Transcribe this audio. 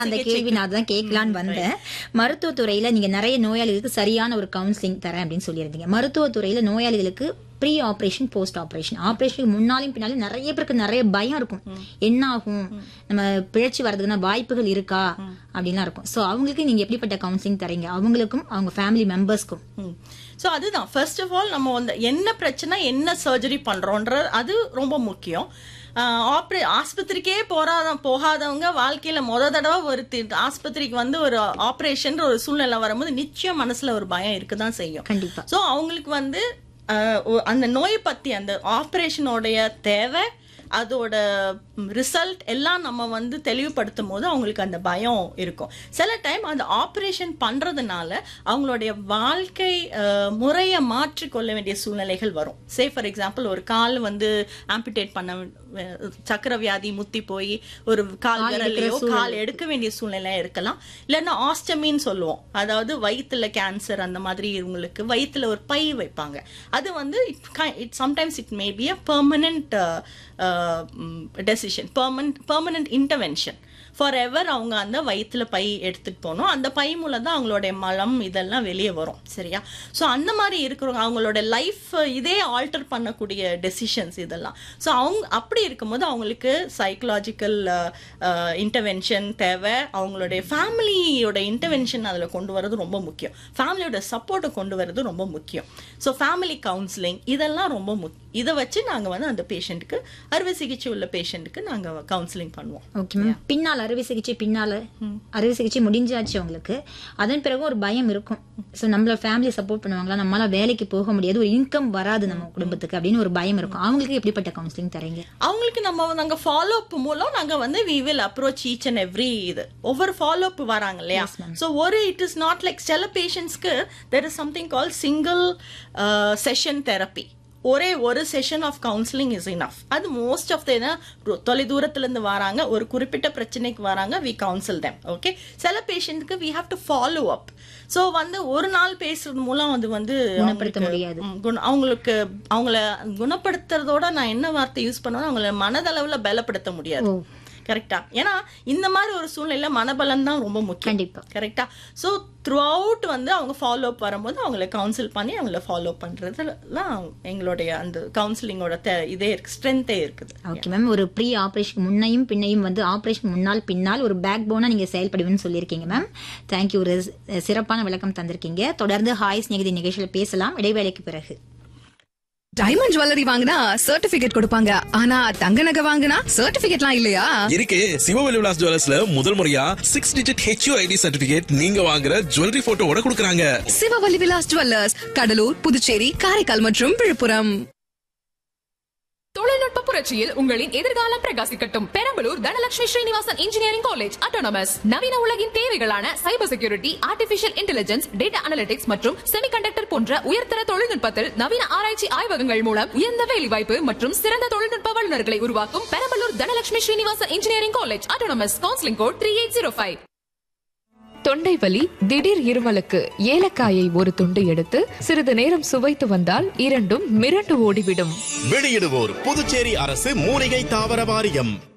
அந்த கேள்வி நான் தான் கேட்கலான்னு வந்தேன் மருத்துவத்துறையில நீங்க நிறைய நோயாளிகளுக்கு சரியான ஒரு கவுன்சிலிங் தரேன் அப்படின்னு சொல்லியிருந்தீங்க மருத்துவத்துறையில நோயாளிகளுக்கு ப்ரீ ஆபரேஷன் போஸ்ட் ஆபரேஷன் ஆபரேஷனுக்கு முன்னாலும் பின்னாலும் நிறைய பேருக்கு நிறைய பயம் இருக்கும் என்ன ஆகும் நம்ம பிழைச்சி வர்றதுக்குன்னா வாய்ப்புகள் இருக்கா அப்படின்லாம் இருக்கும் சோ அவங்களுக்கு நீங்க எப்படிப்பட்ட கவுன்சிலிங் தரீங்க அவங்களுக்கும் அவங்க ஃபேமிலி மெம்பர்ஸ்க்கும் ஸோ அதுதான் ஃபர்ஸ்ட் ஆஃப் ஆல் நம்ம வந்து என்ன பிரச்சனை என்ன சர்ஜரி பண்றோன்ற அது ரொம்ப முக்கியம் ஆப்ரே ஆஸ்பத்திரிக்கே போறாத போகாதவங்க வாழ்க்கையில முத தடவை ஒரு தி- ஆஸ்பத்திரிக்கு வந்து ஒரு ஆப்ரேஷன் ஒரு சூழ்நிலை வரும்போது நிச்சயம் மனசுல ஒரு பயம் இருக்குதான் செய்யும் கண்டிப்பா ஸோ அவங்களுக்கு வந்து அஹ், ஒ- அந்த நோயை பத்தி அந்த ஆப்ரேஷனோடைய தேவை அதோட ரிசல்ட் எல்லாம் நம்ம வந்து தெளிவுபடுத்தும் போது அவங்களுக்கு அந்த பயம் இருக்கும் சில டைம் அந்த ஆப்ரேஷன் பண்றதுனால அவங்களுடைய வாழ்க்கை அஹ், முறையை மாற்றிக்கொள்ள வேண்டிய சூழ்நிலைகள் வரும் சே ஃபார் எக்ஸாம்பிள் ஒரு கால் வந்து ஆம்பிடேட் பண்ண அஹ், சக்கர வியாதி முத்தி போய் ஒரு கால் விரலையோ கால் எடுக்க வேண்டிய சூழ்நிலை இருக்கலாம் இல்லைன்னா ஆஸ்டமின்னு சொல்லுவோம் அதாவது வயித்துல கேன்சர் அந்த மாதிரி இவங்களுக்கு வயித்துல ஒரு பை வைப்பாங்க அது வந்து it sometimes it may be a permanent decision permanent permanent intervention for ever அவங்க அந்த வயித்துல பை எடுத்துட்டு போகணும் அந்த பை மூலம் தான் அவங்களுடைய மலம் இதெல்லாம் வெளியே வரும் சரியா ஸோ அந்த மாதிரி இருக்கிறவங்க அவங்களோட லைஃப் இதே ஆல்டர் பண்ணக்கூடிய டெசிஷன்ஸ் இதெல்லாம் ஸோ அவங்க அப்படி இருக்கும்போது அவங்களுக்கு சைக்கலாஜிக்கல் இன்டர்வென்ஷன் தேவை அவங்களுடைய ஃபேமிலியோட இன்டர்வென்ஷன் அதில் கொண்டு வரது ரொம்ப முக்கியம் ஃபேமிலியோட சப்போர்ட்டை கொண்டு வரது ரொம்ப முக்கியம் ஸோ ஃபேமிலி கவுன்சிலிங் இதெல்லாம் ரொம்ப முக்கியம் இதை வச்சு நாங்கள் வந்து அந்த பேஷண்ட்டுக்கு அறுவை சிகிச்சை உள்ள பேஷண்ட்டுக்கு நாங்கள் கவுன்சிலிங் பண்ணுவோம் ஓகே மேம் பின்னால் அறுவை சிகிச்சை பின்னால அறுவை சிகிச்சை முடிஞ்சாச்சு அவங்களுக்கு அதன் பிறகு ஒரு பயம் இருக்கும் சோ நம்மள ஃபேமிலி சப்போர்ட் பண்ணுவாங்களா நம்மளால வேலைக்கு போக முடியாது ஒரு இன்கம் வராது நம்ம குடும்பத்துக்கு அப்படின்னு ஒரு பயம் இருக்கும் அவங்களுக்கு எப்படிப்பட்ட கவுன்சிலிங் தரீங்க அவங்களுக்கு நம்ம நாங்க ஃபாலோ அப் மூலம் நாங்க வந்து we will approach each and every இது ஒவ்வொரு ஃபாலோ அப் வராங்க இல்லையா ஸோ ஒரு இட் இஸ் நாட் லைக் சில பேஷண்ட்ஸ்க்கு there is something call single session therapy ஒரே ஒரு session of counselling is enough அது மோஸ்ட் ஆஃப் த தொலை தூரத்துல இருந்து வராங்க ஒரு குறிப்பிட்ட பிரச்சனைக்கு வராங்க வி கவுன்சில் them ஓகே சில பேஷண்ட்க்கு we have to follow up so வந்து ஒரு நாள் பேசுறது மூலம் அது வந்து குணப்படுத்த அவங்களுக்கு- முடியாது. ம், குண- அவங்களுக்கு அவங்கள குணப்படுத்துறதோட நான் என்ன வார்த்தை யூஸ் பண்ணுவேன் அவங்கள மனதளவுல பலப்படுத்த முடியாது ஓ. கரெக்டா ஏன்னா இந்த மாதிரி ஒரு சூழ்நிலையில மனபலம் தான் ரொம்ப முக்கியம் கண்டிப்பா. கரெக்டா சோ த்ரூ அவுட் வந்து அவங்க ஃபாலோ அப் வரும்போது அவங்கள கவுன்சில் பண்ணி அவங்கள ஃபாலோ பண்றதுலாம் எங்களுடைய அந்த கவுன்சிலிங்கோட இதே இருக்கு ஸ்ட்ரென்த்தே இருக்குது ஓகே மேம் ஒரு ப்ரீ ஆபரேஷன் முன்னையும் பின்னையும் வந்து ஆபரேஷன் முன்னால் பின்னால் ஒரு பேக் போனா நீங்க செயல்படுவேன்னு சொல்லியிருக்கீங்க மேம் தேங்க்யூ ஒரு சிறப்பான விளக்கம் தந்திருக்கீங்க தொடர்ந்து ஹாய் ஸ்நேகிதி நிகழ்ச்சியில பேசலாம் இடைவேளைக்கு பிறகு டைமண்ட் ஜுவல்லரி வாங்கினா சர்டிபிகேட் கொடுப்பாங்க ஆனா தங்க நகை வாங்கினா சர்டிபிகேட்லாம் இல்லையா இருக்கு சிவவெளி விலாஸ் ஜுவல்லர்ஸ்ல முதல் முறையா six digit HUID certificate நீங்க வாங்குற ஜுவல்லரி போட்டோவோட கொடுக்கறாங்க சிவவல்லி விலாஸ் ஜுவல்லர்ஸ் கடலூர் புதுச்சேரி காரைக்கால் மற்றும் விழுப்புரம் தொழில்நுட்ப புரட்சியில் உங்களின் எதிர்காலம் பிரகாசிக்கட்டும் Perambalur Dhanalakshmi Srinivasan Engineering College autonomous நவீன உலகின் தேவைகளான cyber security artificial intelligence data analytics மற்றும் செமிகண்டக்டர் போன்ற உயர்தர தொழில்நுட்பத்தில் நவீன ஆராய்ச்சி ஆய்வகங்கள் மூலம் உயர்ந்த வேலைவாய்ப்பு மற்றும் சிறந்த தொழில்நுட்ப வல்லுநர்களை உருவாக்கும் Perambalur Dhanalakshmi Srinivasan Engineering College autonomous counselling code three eight zero five தொண்டை வலி திடீர் இருமலுக்கு ஏலக்காயை ஒரு துண்டு எடுத்து சிறிது நேரம் சுவைத்து வந்தால் இரண்டும் மிரண்டு ஓடிவிடும் வெளியிடுவோர் புதுச்சேரி அரசு மூலிகை தாவர வாரியம்